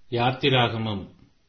யாத்திராகமம்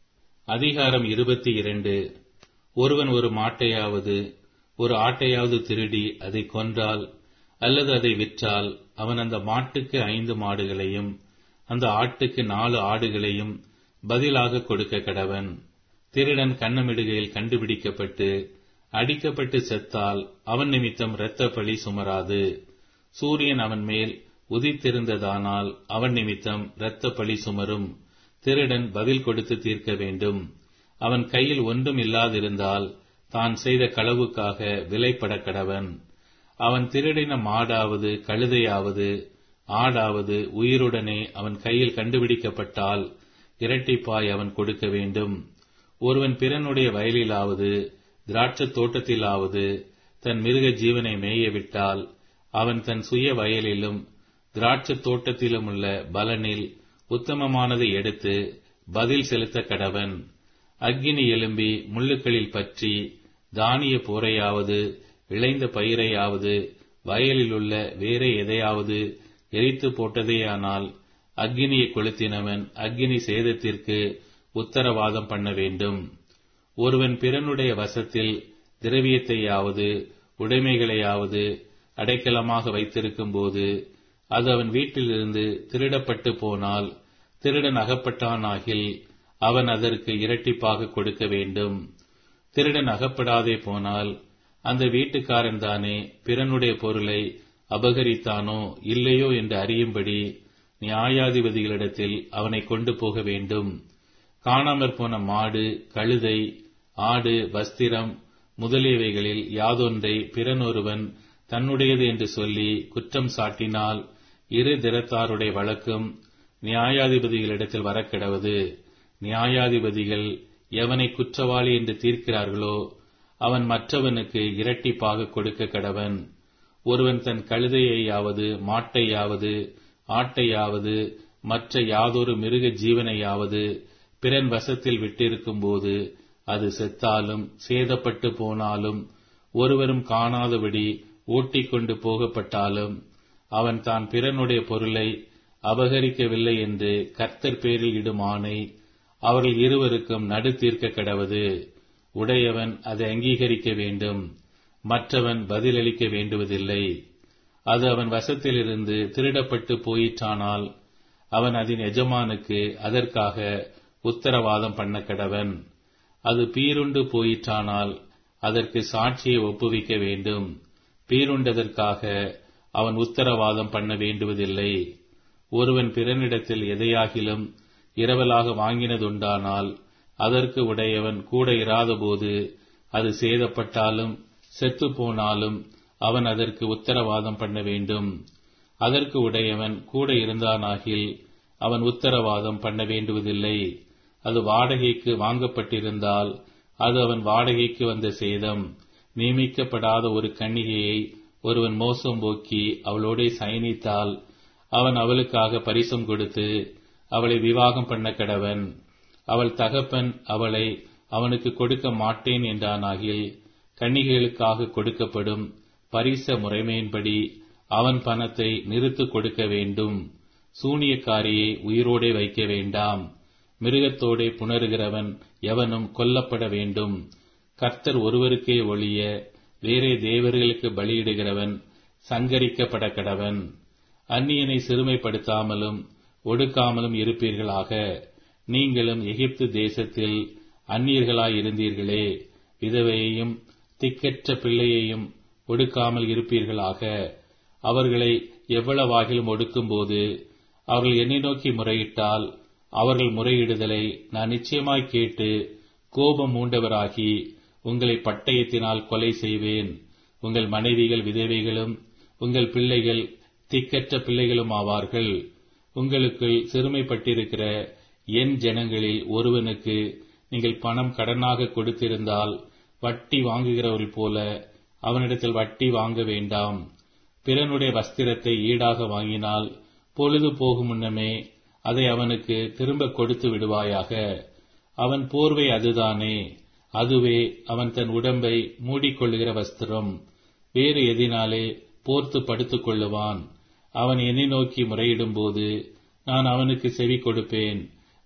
அதிகாரம் இருபத்தி இரண்டு ஒருவன் ஒரு மாட்டையாவது ஒரு ஆட்டையாவது திருடி அதை கொன்றால் அல்லது அதை விற்றால் அவன் அந்த மாட்டுக்கு ஐந்து மாடுகளையும் அந்த ஆட்டுக்கு நாலு ஆடுகளையும் பதிலாக கொடுக்க கடவன் திருடன் கண்ணமிடுகையில் கண்டுபிடிக்கப்பட்டு அடிக்கப்பட்டு செத்தால் அவன் நிமித்தம் இரத்த பழி சுமராது சூரியன் அவன் மேல் உதித்திருந்ததானால் அவன் நிமித்தம் இரத்த பழி சுமரும் திருடன் பதில் கொடுத்து தீர்க்க வேண்டும் அவன் கையில் ஒன்றும் இல்லாதிருந்தால் தான் செய்த களவுக்காக விலைப்பட கடவன் அவன் திருடின மாடாவது கழுதையாவது ஆடாவது உயிருடனே அவன் கையில் கண்டுபிடிக்கப்பட்டால் இரட்டிப்பாய் அவன் கொடுக்க வேண்டும் ஒருவன் பிறனுடைய வயலிலாவது திராட்சத் தோட்டத்திலாவது தன் மிருக ஜீவனை மேயவிட்டால் அவன் தன் சுய வயலிலும் திராட்சத் தோட்டத்திலும் உள்ள பலனில் உத்தமமானதை எடுத்து பதில் செலுத்த கடவன் அக்கினி எழும்பி முள்ளுக்களில் பற்றி தானிய போரையாவது விளைந்த பயிரையாவது வயலில் உள்ள வேற எதையாவது எரித்து போட்டதேயானால் அக்கினியை கொளுத்தினவன் அக்கினி சேதத்திற்கு உத்தரவாதம் பண்ண வேண்டும் ஒருவன் பிறனுடைய வசத்தில் திரவியத்தையாவது உடைமைகளையாவது அடைக்கலமாக வைத்திருக்கும் போது அது அவன் வீட்டிலிருந்து திருடப்பட்டு போனால் திருடன் அகப்பட்டானாகில் அவன் அதற்கு இரட்டிப்பாக கொடுக்க வேண்டும் திருடன் அகப்படாதே போனால் அந்த வீட்டுக்காரன் தானே பிறனுடைய பொருளை அபகரித்தானோ இல்லையோ என்று அறியும்படி நியாயாதிபதிகளிடத்தில் அவனை கொண்டு போக வேண்டும் காணாமற் போன மாடு கழுதை ஆடு வஸ்திரம் முதலியவைகளில் யாதொன்றை பிறனொருவன் தன்னுடையது என்று சொல்லி குற்றம் சாட்டினால் இரு திறத்தாருடைய வழக்கும் நியாயாதிபதிகளிடத்தில் வரக்கிடவது நியாயாதிபதிகள் எவனை குற்றவாளி என்று தீர்க்கிறார்களோ அவன் மற்றவனுக்கு இரட்டிப்பாக கொடுக்க கடவன் ஒருவன் தன் கழுதையையாவது மாட்டையாவது ஆட்டையாவது மற்ற யாதொரு மிருக ஜீவனையாவது பிறன் வசத்தில் விட்டிருக்கும் போது அது செத்தாலும் சேதப்பட்டு போனாலும் ஒருவரும் காணாதபடி ஓட்டிக்கொண்டு போகப்பட்டாலும் அவன் தான் பிறனுடைய பொருளை அபகரிக்கவில்லை என்று கர்த்தர் பேரில் இடும் ஆணை அவர்கள் இருவருக்கும் நடு தீர்க்க கடவது உடையவன் அதை அங்கீகரிக்க வேண்டும் மற்றவன் பதிலளிக்க வேண்டுவதில்லை அது அவன் வசத்திலிருந்து திருடப்பட்டு போயிற்றானால் அவன் அதன் எஜமானுக்கு அதற்காக உத்தரவாதம் பண்ண கடவன் அது பீருண்டு போயிற்றானால் அதற்கு சாட்சியை ஒப்புவிக்க வேண்டும் பீருண்டதற்காக அவன் உத்தரவாதம் பண்ண வேண்டுவதில்லை ஒருவன் பிறனிடத்தில் எதையாகிலும் இரவலாக வாங்கினதுண்டானால் அதற்கு உடையவன் கூட இராதபோது அது சேதப்பட்டாலும் செத்து போனாலும் அவன் அதற்கு உத்தரவாதம் பண்ண வேண்டும் அதற்கு உடையவன் கூட இருந்தானாகில் அவன் உத்தரவாதம் பண்ண வேண்டுவதில்லை அது வாடகைக்கு வாங்கப்பட்டிருந்தால் அது அவன் வாடகைக்கு வந்த சேதம் நியமிக்கப்படாத ஒரு கன்னிகையை ஒருவன் மோசம் போக்கி அவளோட சயனித்தால் அவன் அவளுக்காக பரிசம் கொடுத்து அவளை விவாகம் பண்ண கடவன் அவள் தகப்பன் அவளை அவனுக்கு கொடுக்க மாட்டேன் என்றானாகில் கன்னிகைகளுக்காக கொடுக்கப்படும் பரிச முறைமையின்படி அவன் பணத்தை நிறுத்து கொடுக்க வேண்டும் சூனியக்காரியை உயிரோடே வைக்க வேண்டாம் மிருகத்தோடே புணருகிறவன் எவனும் கொல்லப்பட வேண்டும் கர்த்தர் ஒருவருக்கே ஒழிய வேறே தேவர்களுக்கு பலியிடுகிறவன் சங்கரிக்கப்பட கடவன் அந்நியனை சிறுமைப்படுத்தாமலும் ஒடுக்காமலும் இருப்பீர்களாக நீங்களும் எகிப்து தேசத்தில் அந்நியர்களாயிருந்தீர்களே விதவையையும் திக்கற்ற பிள்ளையையும் ஒடுக்காமல் இருப்பீர்களாக அவர்களை எவ்வளவாகிலும் ஒடுக்கும்போது அவர்கள் என்னை நோக்கி முறையிட்டால் அவர்கள் முறையிடுதலை நான் நிச்சயமாய் கேட்டு கோபம் மூண்டவராகி உங்களை பட்டயத்தினால் கொலை செய்வேன் உங்கள் மனைவிகள் விதவைகளும் உங்கள் பிள்ளைகள் திக்கற்ற பிள்ளைகளும் ஆவார்கள் உங்களுக்குள் சிறுமைப்பட்டிருக்கிற என் ஜனங்களில் ஒருவனுக்கு நீங்கள் பணம் கடனாக கொடுத்திருந்தால் வட்டி வாங்குகிறவர்கள் போல அவனிடத்தில் வட்டி வாங்க வேண்டாம் பிறனுடைய வஸ்திரத்தை ஈடாக வாங்கினால் பொழுது போகும் முன்னமே அதை அவனுக்கு திரும்ப கொடுத்து விடுவாயாக அவன் போர்வை அதுதானே அதுவே அவன் தன் உடம்பை மூடிக்கொள்ளுகிற வஸ்திரம் வேறு எதினாலே போர்த்து படுத்துக் கொள்ளுவான் அவன் என்னை நோக்கி முறையிடும்போது நான் அவனுக்கு செவி கொடுப்பேன்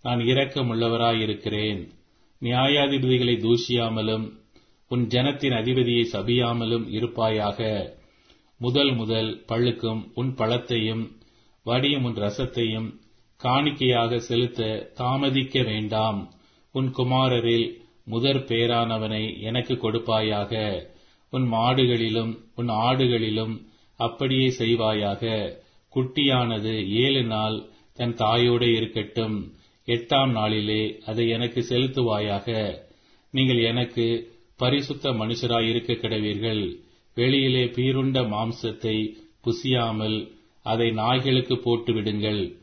நான் இரக்கமுள்ளவராயிருக்கிறேன் நியாயாதிபதிகளை தூஷியாமலும் உன் ஜனத்தின் அதிபதியை சபியாமலும் இருப்பாயாக முதல் முதல் பழுக்கும் உன் பழத்தையும் வடியும் உன் ரசத்தையும் காணிக்கையாக செலுத்த தாமதிக்க வேண்டாம் உன் குமாரரில் முதற் பேரானவனை எனக்கு கொடுப்பாயாக உன் மாடுகளிலும் உன் ஆடுகளிலும் அப்படியே செய்வாயாக குட்டியானது ஏழு நாள் தன் தாயோடு இருக்கட்டும் எட்டாம் நாளிலே அதை எனக்கு செலுத்துவாயாக நீங்கள் எனக்கு பரிசுத்த மனுஷராய் இருக்க கிடவீர்கள் வெளியிலே பீருண்ட மாம்சத்தை புசியாமல் அதை நாய்களுக்கு போட்டு விடுங்கள்